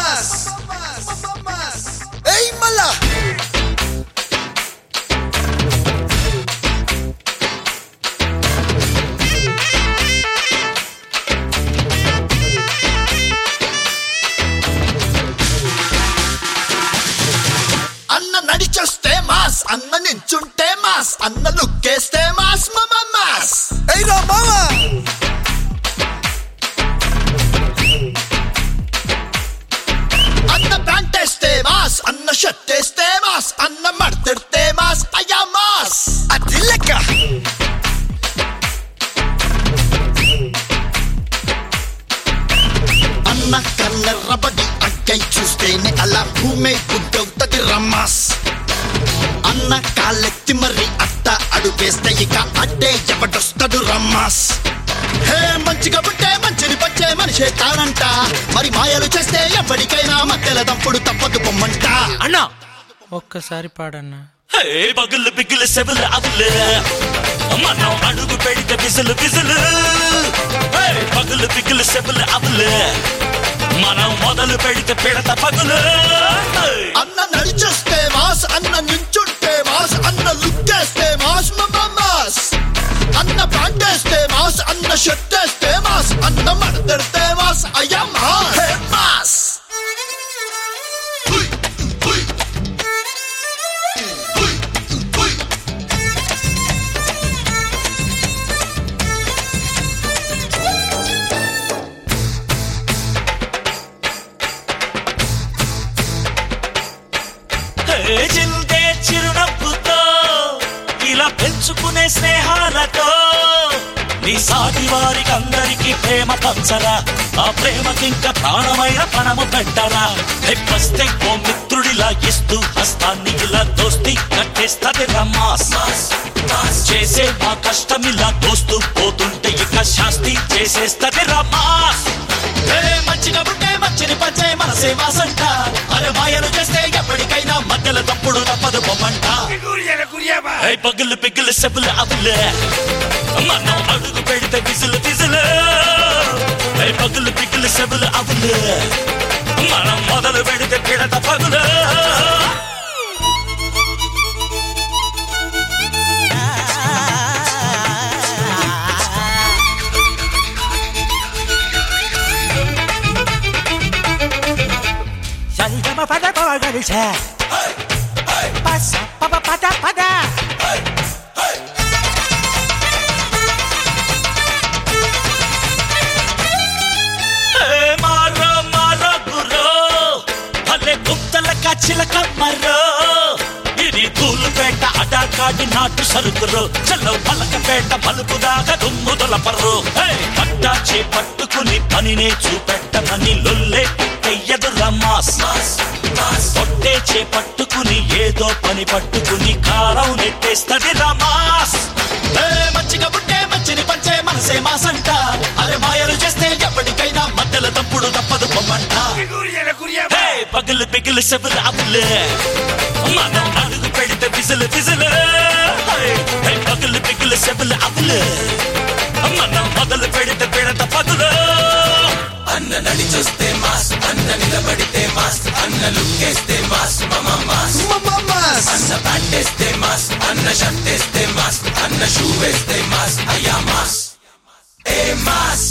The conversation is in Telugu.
ఏయ్ మళ్ళా అన్న నడిచొస్తే మాస్ అన్న నించుంటే మాస్ అన్న లుక్కేస్తే మాస్ మమ మాస్ ఏయ్ రా మామా అన్న ప్యాంట్ వేస్తే మాస్ అన్న షర్ట్ వేస్తే మాస్ అన్న మడతెడితే మాస్ అయ్యా మాస్ అది లెక్క అన్న కన్నెర్రబడి అక్కై చూస్తేనే అలా భూమే గుడ్డవుతది రమ్మాస్ అన్న కాళ్ళెత్తి మరి అట్ట అడుగేస్తే ఇక అడ్డే ఎవడొస్తాడు రమ్మాస్ హే మంచిగా పుట్టే మంచిని పచ్చే మనిషే తానంట మరి మాయలు చేస్తే ఎప్పటికైనా మధ్యల దంపుడు తప్పదు పొమ్మంట అన్నా ఒక్కసారి పాడన్నా హే పగులు పిగులు సెబులు అవులు మనం అడుగు పెడితే బిజులు బిజులు హే పగులు పిగులు సెబులు అవులు మనం మొదలు పెడితే పిడత పగులు హే! అన్న నడిచొస్తే మాస్ అన్న నించుంటే మాస్ అన్న లుక్కేస్తే మాస్ మమ్మ మాస్ అన్న ప్యాంట్ వేస్తే మాస్ అన్న షర్ట్ వేస్తే మాస్ అన్న మడతెడితే మాస్ అయ్యా మాస్ హే మాస్ హుయ్, హుయ్. హుయ్, హుయ్. హే జిల్దే చిరునవ్వుతో ఇలా పెంచుకునే స్నేహాలతో నీ సాటి వారికి అందరికి ప్రేమ పంచరా ఆ ప్రేమకింక ప్రాణమైన పణము పెట్టరా హెప్పస్తే ఓ మిత్రుడిలా ఇస్తూ హస్తాన్ని ఇలా దోస్తి కట్టేస్తది రమ్మాస్ చేసే మా కష్టం ఇలా దోస్తూ పోతుంటే ఇక శాస్తి చేసేస్తది రమ్మాస్ ఏ మంచిగా ఉంటే మంచిని పంచే మనసే మాసంట అరే మాయలు చేస్తే ఎప్పటికైనా మధ్యలో తప్పుడు తప్పదు పొమ్మంట ఏ పగులు పిగులు సెబులు అవులే మనం అడుగు పెడితే విసులు విసులు ఏ పగులు పిగులు సెబులు అవులే మనం మొదలు పెడితే పిడత పగులు సంగమ పద పగలిసా పస పద పద పద ఏ మారో మారో గురో భలే గుప్తల కచ్చిల కమ్మరో ఇది తూలుపేట అడాకాడి నాటు సరుకురు చల్లో పలకపేట పలుపు దాకా దుమ్ము దొలపరు పట్టాచే పట్టుకుని పనినే చూపెట్టమని లొల్లే ఎయ్యదు రమ్మాస్ పొట్టే చే పట్టుకుని ఏదో పని పట్టుకుని కారం నెట్టేస్తది రమాస్ ఏ మంచిగా పుట్టే మంచిని పంచే మనసే మాసంట అరే మాయలు చేస్తే ఎప్పటికైనా మధ్యలో తప్పుడు తప్పదు పొమ్మంట హే, పగులు పిగులు సెబులు అవులే మనం అడుగు పెడితే విసులు విసులు హే, హే, పగులు పిగులు సెబులు అవులే మనం మొదలు పెడితే పిడత పగులు అన్న నడిచొస్తే మాస్ అన్న నిలబడితే మాస్ అన్న లుక్కేస్తే మాస్ మమ మాస్ మమ్మ మాస్ అన్న ప్యాంట్ వేస్తే మాస్ అన్న షర్ట్ వేస్తే మాస్ అన్న షూ వేస్తే మాస్ అయ్యా మాస్ ఏ మాస్